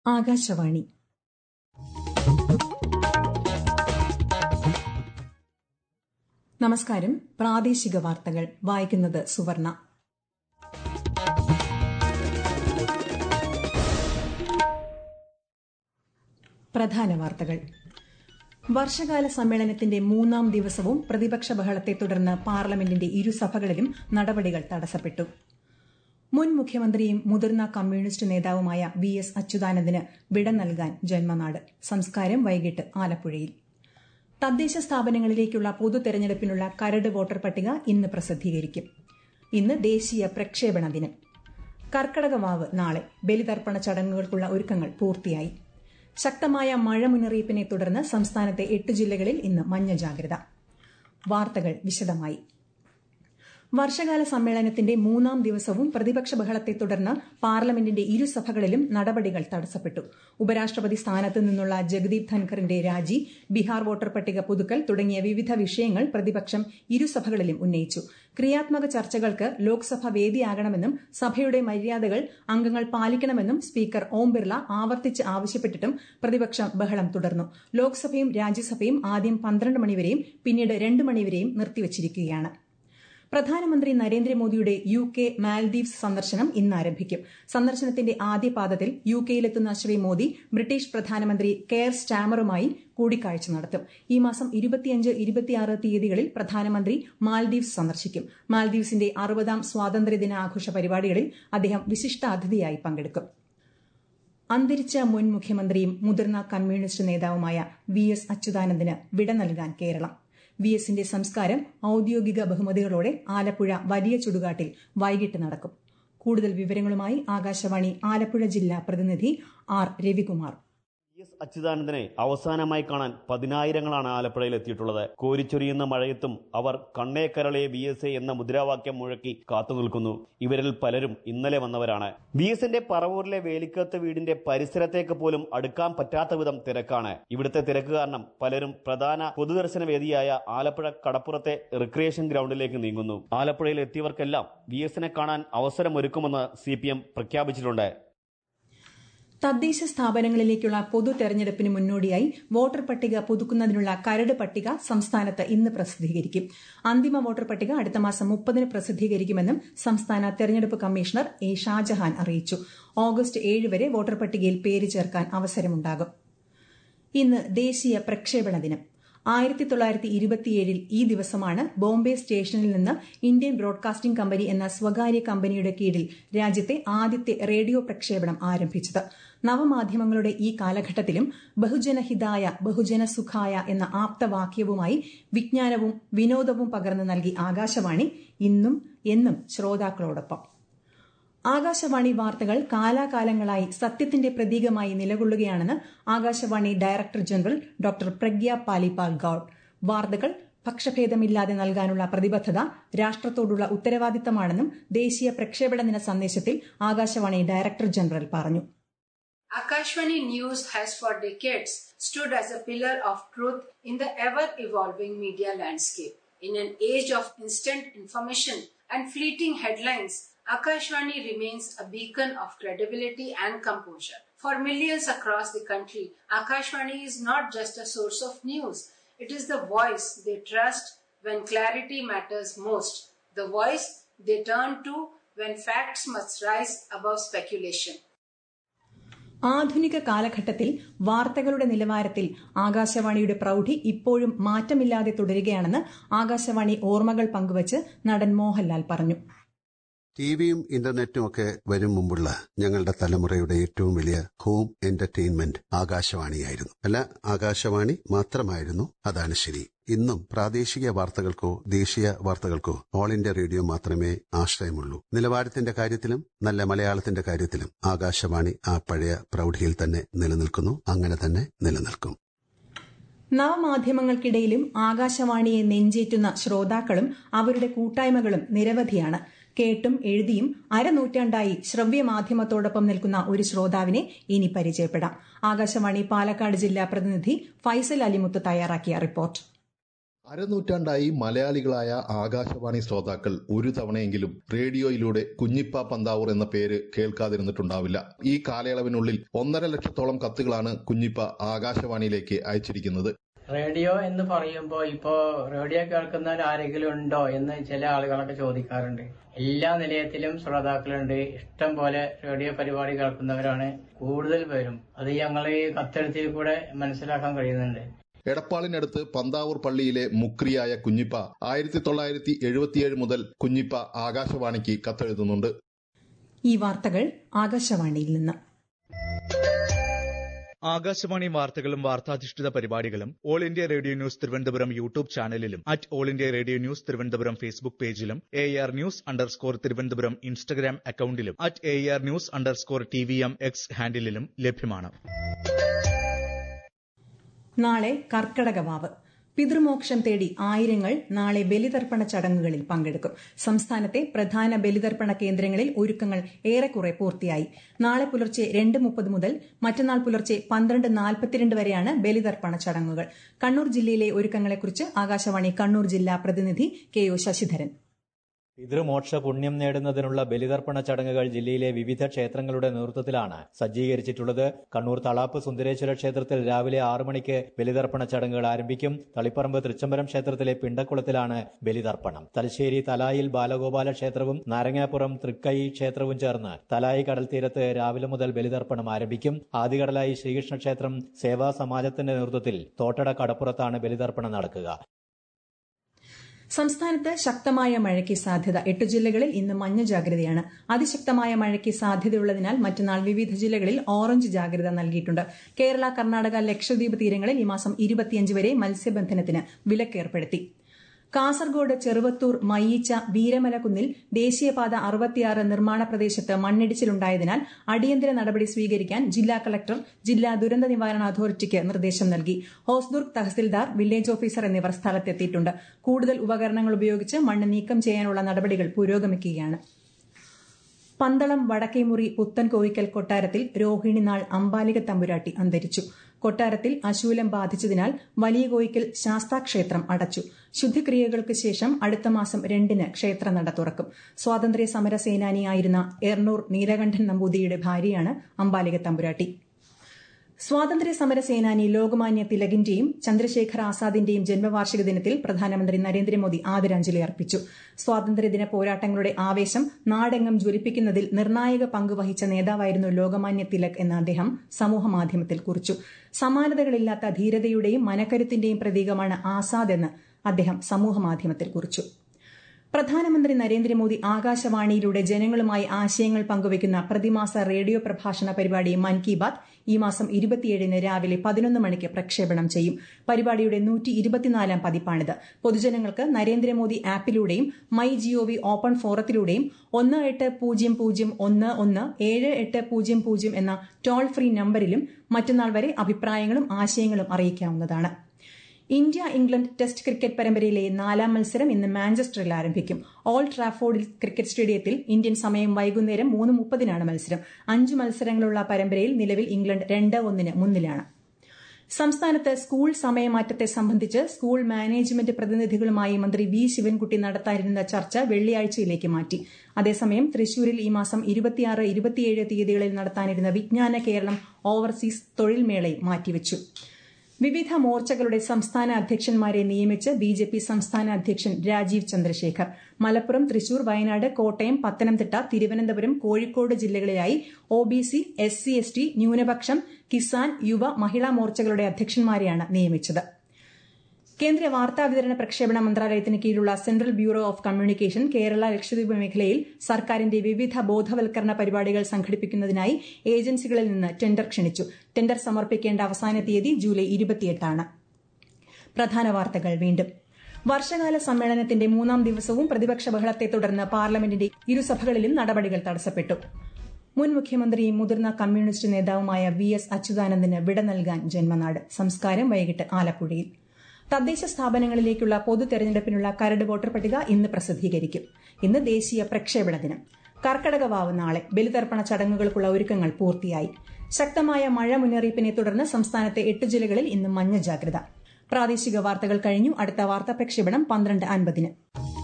ആകാശവാണി നമസ്കാരം പ്രാദേശിക വാർത്തകൾ വായിക്കുന്നത് സുവർണ പ്രധാന വാർത്തകൾ വർഷകാല സമ്മേളനത്തിന്റെ മൂന്നാം ദിവസവും പ്രതിപക്ഷ ബഹളത്തെ തുടർന്ന് പാർലമെന്റിന്റെ ഇരുസഭകളിലും നടപടികൾ തടസ്സപ്പെട്ടു മുൻ മുഖ്യമന്ത്രിയും മുതിർന്ന കമ്മ്യൂണിസ്റ്റ് നേതാവുമായ വി എസ് അച്യുതാനന്ദന് വിട നൽകാൻ ജന്മനാട് സംസ്കാരം വൈകിട്ട് ആലപ്പുഴയിൽ തദ്ദേശ സ്ഥാപനങ്ങളിലേക്കുള്ള പൊതു തെരഞ്ഞെടുപ്പിനുള്ള കരട് വോട്ടർ പട്ടിക ഇന്ന് പ്രസിദ്ധീകരിക്കും ഇന്ന് ദേശീയ പ്രക്ഷേപണ ദിനം കർക്കടകവാവ് നാളെ ബലിതർപ്പണ ചടങ്ങുകൾക്കുള്ള ഒരുക്കങ്ങൾ പൂർത്തിയായി ശക്തമായ മഴ മുന്നറിയിപ്പിനെ തുടർന്ന് സംസ്ഥാനത്തെ എട്ട് ജില്ലകളിൽ ഇന്ന് മഞ്ഞ ജാഗ്രത വാർത്തകൾ വിശദമായി വർഷകാല സമ്മേളനത്തിന്റെ മൂന്നാം ദിവസവും പ്രതിപക്ഷ ബഹളത്തെ തുടർന്ന് പാർലമെന്റിന്റെ ഇരുസഭകളിലും നടപടികൾ തടസ്സപ്പെട്ടു ഉപരാഷ്ട്രപതി സ്ഥാനത്ത് നിന്നുള്ള ജഗദീപ് ധൻഖറിന്റെ രാജി ബീഹാർ വോട്ടർ പട്ടിക പുതുക്കൽ തുടങ്ങിയ വിവിധ വിഷയങ്ങൾ പ്രതിപക്ഷം ഇരുസഭകളിലും ഉന്നയിച്ചു ക്രിയാത്മക ചർച്ചകൾക്ക് ലോക്സഭ വേദിയാകണമെന്നും സഭയുടെ മര്യാദകൾ അംഗങ്ങൾ പാലിക്കണമെന്നും സ്പീക്കർ ഓം ബിർള ആവർത്തിച്ച് ആവശ്യപ്പെട്ടിട്ടും പ്രതിപക്ഷം ബഹളം തുടർന്നു ലോക്സഭയും രാജ്യസഭയും ആദ്യം പന്ത്രണ്ട് മണിവരെയും പിന്നീട് രണ്ട് മണിവരെയും നിർത്തിവച്ചിരിക്കുകയാണ് പ്രധാനമന്ത്രി നരേന്ദ്രമോദിയുടെ യു കെ മാൽദീവ്സ് സന്ദർശനം ഇന്ന് ആരംഭിക്കും സന്ദർശനത്തിന്റെ ആദ്യ പാദത്തിൽ യു കെയിലെത്തുന്ന ശ്രീ മോദി ബ്രിട്ടീഷ് പ്രധാനമന്ത്രി കെയർ സ്റ്റാമറുമായി കൂടിക്കാഴ്ച നടത്തും ഈ മാസം ഇരുപത്തിയഞ്ച് ഇരുപത്തിയാറ് തീയതികളിൽ പ്രധാനമന്ത്രി മാൽദീവ്സ് സന്ദർശിക്കും മാൽദീവ്സിന്റെ അറുപതാം സ്വാതന്ത്ര്യദിനാഘോഷ പരിപാടികളിൽ അദ്ദേഹം വിശിഷ്ടാതിഥിയായി പങ്കെടുക്കും അന്തരിച്ച മുൻ മുഖ്യമന്ത്രിയും മുതിർന്ന കമ്മ്യൂണിസ്റ്റ് നേതാവുമായ വി എസ് അച്യുതാനന്ദന് വിട നൽകാൻ കേരളം വി എസിന്റെ സംസ്കാരം ഔദ്യോഗിക ബഹുമതികളോടെ ആലപ്പുഴ വലിയ ചുടുകാട്ടിൽ വൈകിട്ട് നടക്കും കൂടുതൽ വിവരങ്ങളുമായി ആകാശവാണി ആലപ്പുഴ ജില്ലാ പ്രതിനിധി ആർ രവികുമാർ വി എസ് അച്യുതാനന്ദനെ അവസാനമായി കാണാൻ പതിനായിരങ്ങളാണ് ആലപ്പുഴയിൽ എത്തിയിട്ടുള്ളത് കോരിച്ചൊരിയുന്ന മഴയത്തും അവർ കണ്ണേ കരളെ വി എസ് എ എന്ന മുദ്രാവാക്യം മുഴക്കി കാത്തുനിൽക്കുന്നു ഇവരിൽ പലരും ഇന്നലെ വന്നവരാണ് വി എസിന്റെ പറവൂരിലെ വേലിക്കത്ത് വീടിന്റെ പരിസരത്തേക്ക് പോലും അടുക്കാൻ പറ്റാത്ത വിധം തിരക്കാണ് ഇവിടുത്തെ തിരക്ക് കാരണം പലരും പ്രധാന പൊതുദർശന വേദിയായ ആലപ്പുഴ കടപ്പുറത്തെ റിക്രിയേഷൻ ഗ്രൗണ്ടിലേക്ക് നീങ്ങുന്നു ആലപ്പുഴയിൽ എത്തിയവർക്കെല്ലാം വി എസിനെ കാണാൻ അവസരമൊരുക്കുമെന്ന് സി പി എം പ്രഖ്യാപിച്ചിട്ടുണ്ട് തദ്ദേശ സ്ഥാപനങ്ങളിലേക്കുള്ള പൊതു തെരഞ്ഞെടുപ്പിന് മുന്നോടിയായി വോട്ടർ പട്ടിക പുതുക്കുന്നതിനുള്ള കരട് പട്ടിക സംസ്ഥാനത്ത് ഇന്ന് പ്രസിദ്ധീകരിക്കും അന്തിമ വോട്ടർ പട്ടിക അടുത്ത മാസം മുപ്പതിന് പ്രസിദ്ധീകരിക്കുമെന്നും സംസ്ഥാന തെരഞ്ഞെടുപ്പ് കമ്മീഷണർ എ ഷാജഹാൻ അറിയിച്ചു ഓഗസ്റ്റ് ഏഴ് വരെ വോട്ടർ പട്ടികയിൽ പേര് ചേർക്കാൻ അവസരമുണ്ടാകും ഇന്ന് ദേശീയ പ്രക്ഷേപണ ദിനം ആയിരത്തി തൊള്ളായിരത്തി ഇരുപത്തിയേഴിൽ ഈ ദിവസമാണ് ബോംബെ സ്റ്റേഷനിൽ നിന്ന് ഇന്ത്യൻ ബ്രോഡ്കാസ്റ്റിംഗ് കമ്പനി എന്ന സ്വകാര്യ കമ്പനിയുടെ കീഴിൽ രാജ്യത്തെ ആദ്യത്തെ റേഡിയോ പ്രക്ഷേപണം ആരംഭിച്ചത് നവമാധ്യമങ്ങളുടെ ഈ കാലഘട്ടത്തിലും ബഹുജനഹിതായ ബഹുജനസുഖായ എന്ന ആപ്തവാക്യവുമായി വിജ്ഞാനവും വിനോദവും പകർന്നു നൽകി ആകാശവാണി ഇന്നും എന്നും ശ്രോതാക്കളോടൊപ്പം ആകാശവാണി വാർത്തകൾ കാലാകാലങ്ങളായി സത്യത്തിന്റെ പ്രതീകമായി നിലകൊള്ളുകയാണെന്ന് Akashvani director general doctor Pragya Paliwal Gaur വാർത്തകൾ പക്ഷഭേദമില്ലാതെ നൽകാനുള്ള പ്രതിബദ്ധത രാഷ്ട്രത്തോടുള്ള ഉത്തരവാദിത്തമാണെന്നും ദേശീയ പ്രക്ഷേപണ ദിന സന്ദേശത്തിൽ ആകാശവാണി ഡയറക്ടർ ജനറൽ പറഞ്ഞു Akashvani News has for decades stood as a pillar of truth in the ever evolving media landscape. In an age of instant information and fleeting headlines, Akashvani remains a beacon of credibility and composure. For millions across the country, Akashvani is not just a source of news, it is the voice they trust when clarity matters most, the voice they turn to when facts must rise above speculation. ആധുനിക കാലഘട്ടത്തിൽ വാർത്തകളുടെ നിലവാരത്തിൽ ആകാശവാണിയുടെ പ്രൌഢി ഇപ്പോഴും മാറ്റമില്ലാതെ തുടരുകയാണെന്ന് ആകാശവാണി ഓർമ്മകൾ പങ്കുവച്ച് നടൻ മോഹൻലാൽ പറഞ്ഞു ടിവിയും ഇന്റർനെറ്റും ഒക്കെ വരും മുമ്പുള്ള ഞങ്ങളുടെ തലമുറയുടെ ഏറ്റവും വലിയ ഹോം എന്റർടൈൻമെന്റ് ആകാശവാണിയായിരുന്നു അല്ല ആകാശവാണി മാത്രമായിരുന്നു അതാണ് ശരി ഇന്നും പ്രാദേശിക വാർത്തകൾക്കോ ദേശീയ വാർത്തകൾക്കോ ഓൾ ഇന്ത്യ റേഡിയോ മാത്രമേ ആശ്രയമുള്ളൂ നിലവാരത്തിന്റെ കാര്യത്തിലും നല്ല മലയാളത്തിന്റെ കാര്യത്തിലും ആകാശവാണി ആ പഴയ പ്രൌഢിയിൽ തന്നെ നിലനിൽക്കുന്നു അങ്ങനെ തന്നെ നിലനിൽക്കും നവമാധ്യമങ്ങൾക്കിടയിലും ആകാശവാണിയെ നെഞ്ചേറ്റുന്ന ശ്രോതാക്കളും അവരുടെ കൂട്ടായ്മകളും നിരവധിയാണ് കേട്ടും എഴുതിയും അരനൂറ്റാണ്ടായി ശ്രവ്യമാധ്യമത്തോടൊപ്പം നിൽക്കുന്ന ഒരു ശ്രോതാവിനെ ഇനി പരിചയപ്പെടാം ആകാശവാണി പാലക്കാട് ജില്ലാ പ്രതിനിധി ഫൈസൽ അലിമുത്ത് തയ്യാറാക്കിയ റിപ്പോർട്ട് അരനൂറ്റാണ്ടായി മലയാളികളായ ആകാശവാണി ശ്രോതാക്കൾ ഒരു തവണയെങ്കിലും റേഡിയോയിലൂടെ കുഞ്ഞിപ്പ പന്താവൂർ എന്ന പേര് കേൾക്കാതിരുന്നിട്ടുണ്ടാവില്ല ഈ കാലയളവിനുള്ളിൽ ഒന്നര ലക്ഷത്തോളം കത്തുകളാണ് കുഞ്ഞിപ്പ ആകാശവാണിയിലേക്ക് അയച്ചിരിക്കുന്നത് റേഡിയോ എന്ന് പറയുമ്പോൾ ഇപ്പോ റേഡിയോ കേൾക്കുന്നവർ ആരെങ്കിലും ഉണ്ടോ എന്ന് ചില ആളുകളൊക്കെ ചോദിക്കാറുണ്ട് എല്ലാ നിലയത്തിലും ശ്രോതാക്കളുണ്ട് ഇഷ്ടം പോലെ റേഡിയോ പരിപാടി കേൾക്കുന്നവരാണ് കൂടുതൽ പേരും അത് ഞങ്ങൾ ഈ കത്തെഴുത്തിൽ കൂടെ മനസ്സിലാക്കാൻ കഴിയുന്നുണ്ട് എടപ്പാളിനടുത്ത് പന്താവൂർ പള്ളിയിലെ മുക്രിയായ കുഞ്ഞിപ്പ ആയിരത്തി തൊള്ളായിരത്തി എഴുപത്തിയേഴ് മുതൽ കുഞ്ഞിപ്പ ആകാശവാണിക്ക് കത്തെഴുതുന്നുണ്ട് ഈ വാർത്തകൾ ആകാശവാണിയിൽ നിന്ന് ആകാശവാണി വാർത്തകളും വാർത്താധിഷ്ഠിത പരിപാടികളും all India radio news Thiruvananthapuram YouTube ചാനലിലും at all India radio news Thiruvananthapuram Facebook പേജിലും A R news underscore Thiruvananthapuram Instagram അക്കൌണ്ടിലും at A R news underscore T V M X ഹാൻഡിലും ലഭ്യമാണ് നാളെ കർക്കടകവാവ് പിതൃമോക്ഷം തേടി ആയിരങ്ങൾ നാളെ ബലിതർപ്പണ ചടങ്ങുകളിൽ പങ്കെടുക്കും സംസ്ഥാനത്തെ പ്രധാന ബലിതർപ്പണ കേന്ദ്രങ്ങളിൽ ഒരുക്കങ്ങൾ ഏറെക്കുറെ പൂർത്തിയായി നാളെ പുലർച്ചെ രണ്ട് മുപ്പത് മുതൽ മറ്റന്നാൾ പുലർച്ചെ പന്ത്രണ്ട് നാൽപ്പത്തിരണ്ട് വരെയാണ് ബലിതർപ്പണ ചടങ്ങുകൾ കണ്ണൂർ ജില്ലയിലെ ഒരുക്കങ്ങളെക്കുറിച്ച് ആകാശവാണി കണ്ണൂർ ജില്ലാ പ്രതിനിധി കെ ഒ ശശിധരൻ പിതൃമോക്ഷ പുണ്യം നേടുന്നതിനുള്ള ബലിതർപ്പണ ചടങ്ങുകൾ ജില്ലയിലെ വിവിധ ക്ഷേത്രങ്ങളുടെ നേതൃത്വത്തിലാണ് സജ്ജീകരിച്ചിട്ടുള്ളത് കണ്ണൂർ തളാപ്പ് സുന്ദരേശ്വര ക്ഷേത്രത്തിൽ രാവിലെ ആറു മണിക്ക് ബലിതർപ്പണ ചടങ്ങുകൾ ആരംഭിക്കും തളിപ്പറമ്പ് തൃച്ചംബരം ക്ഷേത്രത്തിലെ പിണ്ടക്കുളത്തിലാണ് ബലിതർപ്പണം തലശ്ശേരി തലായിൽ ബാലഗോപാല ക്ഷേത്രവും നാരങ്ങാപ്പുറം തൃക്കൈ ക്ഷേത്രവും ചേർന്ന് തലായി കടൽ തീരത്ത് രാവിലെ മുതൽ ബലിതർപ്പണം ആരംഭിക്കും ആദികടലായി ശ്രീകൃഷ്ണ ക്ഷേത്രം സേവാ സമാജത്തിന്റെ നേതൃത്വത്തിൽ തോട്ടട കടപ്പുറത്താണ് ബലിതർപ്പണം നടക്കുക സംസ്ഥാനത്ത് ശക്തമായ മഴയ്ക്ക് സാധ്യത എട്ട് ജില്ലകളിൽ ഇന്ന് മഞ്ഞ ജാഗ്രതയാണ് അതിശക്തമായ മഴയ്ക്ക് സാധ്യതയുള്ളതിനാൽ മറ്റന്നാൾ വിവിധ ജില്ലകളിൽ ഓറഞ്ച് ജാഗ്രത നൽകിയിട്ടുണ്ട് കേരള കർണാടക ലക്ഷദ്വീപ് തീരങ്ങളിൽ ഈ മാസം ഇരുപത്തിയഞ്ച് വരെ മത്സ്യബന്ധനത്തിന് വിലക്കേർപ്പെടുത്തി കാസർഗോഡ് ചെറുവത്തൂർ മയ്യിച്ച വീരമല കുന്നിൽ ദേശീയപാത അറുപത്തിയാറ് നിർമ്മാണ പ്രദേശത്ത് മണ്ണിടിച്ചിലുണ്ടായതിനാൽ അടിയന്തര നടപടി സ്വീകരിക്കാൻ ജില്ലാ കളക്ടർ ജില്ലാ ദുരന്ത നിവാരണ അതോറിറ്റിക്ക് നിർദ്ദേശം നൽകി ഹോസ്ദുർഗ് തഹസിൽദാർ വില്ലേജ് ഓഫീസർ എന്നിവർ സ്ഥലത്തെത്തിയിട്ടുണ്ട് കൂടുതൽ ഉപകരണങ്ങൾ ഉപയോഗിച്ച് മണ്ണ് നീക്കം ചെയ്യാനുള്ള നടപടികൾ പുരോഗമിക്കുകയാണ് പന്തളം വടക്കേമുറി പുത്തൻ കോയിക്കൽ കൊട്ടാരത്തിൽ രോഹിണി നാൾ അമ്പാലിക തമ്പുരാട്ടി അന്തരിച്ചു കൊട്ടാരത്തിൽ അശൂലം ബാധിച്ചതിനാൽ വലിയ കോയിക്കൽ ശാസ്താക്ഷേത്രം അടച്ചു ശുദ്ധിക്രിയകൾക്ക് ശേഷം അടുത്ത മാസം രണ്ടിന് ക്ഷേത്രനട തുറക്കും സ്വാതന്ത്ര്യ സമര സേനാനിയായിരുന്ന എർണൂർ നീലകണ്ഠൻ നമ്പൂതിരിയുടെ ഭാര്യയാണ് അമ്പാലിക തമ്പുരാട്ടി സ്വാതന്ത്ര്യ സമര സേനാനി ലോകമാന്യ തിലകിന്റെയും ചന്ദ്രശേഖർ ആസാദിന്റെയും ജന്മവാർഷിക ദിനത്തിൽ പ്രധാനമന്ത്രി നരേന്ദ്രമോദി ആദരാഞ്ജലി അർപ്പിച്ചു സ്വാതന്ത്ര്യദിന പോരാട്ടങ്ങളുടെ ആവേശം നാടെങ്ങും ജ്വലിപ്പിക്കുന്നതിൽ നിർണായക പങ്കുവഹിച്ച നേതാവായിരുന്നു ലോകമാന്യ തിലക് എന്ന് അദ്ദേഹം സമൂഹമാധ്യമത്തിൽ കുറിച്ചു സമാനതകളില്ലാത്ത ധീരതയുടെയും മനക്കരുത്തിന്റെയും പ്രതീകമാണ് ആസാദ് എന്ന് അദ്ദേഹം സമൂഹമാധ്യമത്തിൽ കുറിച്ചു പ്രധാനമന്ത്രി നരേന്ദ്രമോദി ആകാശവാണിയിലൂടെ ജനങ്ങളുമായി ആശയങ്ങൾ പങ്കുവയ്ക്കുന്ന പ്രതിമാസ റേഡിയോ പ്രഭാഷണ പരിപാടി മൻ കി ബാത് ഈ മാസം ഇരുപത്തിയേഴിന് രാവിലെ പതിനൊന്ന് മണിക്ക് പ്രക്ഷേപണം ചെയ്യും പരിപാടിയുടെ നൂറ്റി ഇരുപത്തിനാലാം പതിപ്പാണിത് പൊതുജനങ്ങൾക്ക് നരേന്ദ്രമോദി ആപ്പിലൂടെയും മൈ ജിഒവി ഓപ്പൺ ഫോറത്തിലൂടെയും ഒന്ന് എട്ട് പൂജ്യം പൂജ്യം ഒന്ന് ഒന്ന് ഏഴ് എട്ട് പൂജ്യം പൂജ്യം എന്ന ടോൾ ഫ്രീ നമ്പരിലും മറ്റന്നാൾ വരെ അഭിപ്രായങ്ങളും ആശയങ്ങളും അറിയിക്കാവുന്നതാണ് ഇന്ത്യ ഇംഗ്ലണ്ട് ടെസ്റ്റ് ക്രിക്കറ്റ് പരമ്പരയിലെ നാലാം മത്സരം ഇന്ന് മാഞ്ചസ്റ്ററിൽ ആരംഭിക്കും ഓൾ ട്രാഫോർഡിൽ ക്രിക്കറ്റ് സ്റ്റേഡിയത്തിൽ ഇന്ത്യൻ സമയം വൈകുന്നേരം മൂന്ന് മുപ്പതിനാണ് മത്സരം അഞ്ച് മത്സരങ്ങളുള്ള പരമ്പരയിൽ നിലവിൽ ഇംഗ്ലണ്ട് രണ്ട് ഒന്നിന് മുന്നിലാണ് സംസ്ഥാനത്ത് സ്കൂൾ സമയമാറ്റത്തെ സംബന്ധിച്ച് സ്കൂൾ മാനേജ്മെന്റ് പ്രതിനിധികളുമായി മന്ത്രി വി ശിവൻകുട്ടി നടത്താനിരുന്ന ചർച്ച വെള്ളിയാഴ്ചയിലേക്ക് മാറ്റി അതേസമയം തൃശൂരിൽ ഈ മാസം ഇരുപത്തിയാറ് ഇരുപത്തിയേഴ് തീയതികളിൽ നടത്താനിരുന്ന വിജ്ഞാന കേരളം ഓവർസീസ് തൊഴിൽ മേളയും മാറ്റിവച്ചു വിവിധ മോർച്ചകളുടെ സംസ്ഥാന അധ്യക്ഷന്മാരെ നിയമിച്ച് ബി ജെ പി സംസ്ഥാന അധ്യക്ഷൻ രാജീവ് ചന്ദ്രശേഖർ മലപ്പുറം തൃശൂർ വയനാട് കോട്ടയം പത്തനംതിട്ട തിരുവനന്തപുരം കോഴിക്കോട് ജില്ലകളിലായി O B C S C S T ന്യൂനപക്ഷം കിസാൻ യുവ മഹിളാ മോർച്ചകളുടെ അധ്യക്ഷന്മാരെയാണ് നിയമിച്ചത് കേന്ദ്ര വാർത്താവിതരണ പ്രക്ഷേപണ മന്ത്രാലയത്തിന് കീഴിലുള്ള central bureau of communication Kerala Lakshadweep മേഖലയിൽ സർക്കാരിന്റെ വിവിധ ബോധവൽക്കരണ പരിപാടികൾ സംഘടിപ്പിക്കുന്നതിനായി ഏജൻസികളിൽ നിന്ന് ടെൻഡർ ക്ഷണിച്ചു ടെൻഡർ സമർപ്പിക്കേണ്ട അവസാന തീയതി ജൂലൈ ഇരുപത്തിയെട്ടാണ് പ്രധാന വാർത്തകൾ വീണ്ടും വർഷകാല സമ്മേളനത്തിന്റെ മൂന്നാം ദിവസവും പ്രതിപക്ഷ ബഹളത്തെ തുടർന്ന് പാർലമെന്റിന്റെ ഇരുസഭകളിലും നടപടികൾ തടസ്സപ്പെട്ടു മുൻ മുഖ്യമന്ത്രിയും മുതിർന്ന കമ്മ്യൂണിസ്റ്റ് നേതാവുമായ വി എസ് അച്യുതാനന്ദന് വിട നൽകാൻ ജന്മനാട് സംസ്കാരം വൈകിട്ട് ആലപ്പുഴയിൽ തദ്ദേശ സ്ഥാപനങ്ങളിലേക്കുള്ള പൊതു തെരഞ്ഞെടുപ്പിനുള്ള കരട് വോട്ടർ പട്ടിക ഇന്ന് പ്രസിദ്ധീകരിക്കും ഇന്ന് ദേശീയ പ്രക്ഷേപണ ദിനം കർക്കടക വാവ് നാളെ ബലിതർപ്പണ ചടങ്ങുകൾക്കുള്ള ഒരുക്കങ്ങൾ പൂർത്തിയായി ശക്തമായ മഴ മുന്നറിയിപ്പിനെ തുടർന്ന് സംസ്ഥാനത്തെ എട്ട് ജില്ലകളിൽ ഇന്ന് മഞ്ഞ ജാഗ്രത പ്രാദേശിക വാർത്തകൾ കഴിഞ്ഞു അടുത്ത വാർത്താ പ്രക്ഷേപണം പന്ത്രണ്ട് അൻപതിന്